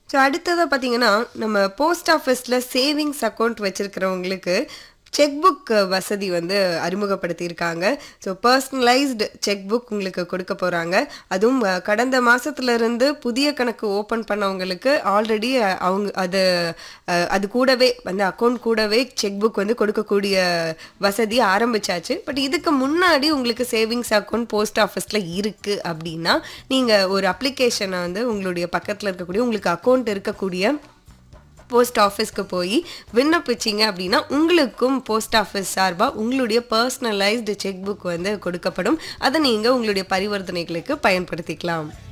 so அடுத்ததாக பார்த்தீங்கன்னா நம்ம போஸ்ட் ஆஃபீஸில் சேவிங்ஸ் அக்கௌண்ட் வச்சுருக்கிறவங்களுக்கு செக் புக் வசதி வந்து அறிமுகப்படுத்தியிருக்காங்க ஸோ பர்சனலைஸ்டு செக் புக் உங்களுக்கு கொடுக்க போகிறாங்க அதுவும் அஹ், கடந்த மாசத்துல இருந்து புதிய கணக்கு ஓப்பன் பண்ணவங்களுக்கு ஆல்ரெடி அவங்க அது அஹ், அது கூடவே அந்த அக்கௌண்ட் கூடவே செக் புக் வந்து கொடுக்கக்கூடிய வசதி ஆரம்பிச்சாச்சு பட் இதுக்கு முன்னாடி உங்களுக்கு சேவிங்ஸ் அக்கௌண்ட் போஸ்ட் ஆஃபீஸில் இருக்குது அப்படின்னா நீங்கள் ஒரு அப்ளிகேஷனை வந்து உங்களுடைய பக்கத்தில் இருக்கக்கூடிய உங்களுக்கு அக்கௌண்ட் இருக்கக்கூடிய போஸ்ட் ஆஃபீஸ்க்கு போய் விண்ணப்பிச்சிங்க அப்படின்னா உங்களுக்கும் போஸ்ட் ஆஃபீஸ் சார்பாக உங்களுடைய பர்சனலைஸ்டு செக் புக் வந்து கொடுக்கப்படும் அதை நீங்கள் உங்களுடைய பரிவர்த்தனைகளுக்கு பயன்படுத்திக்கலாம்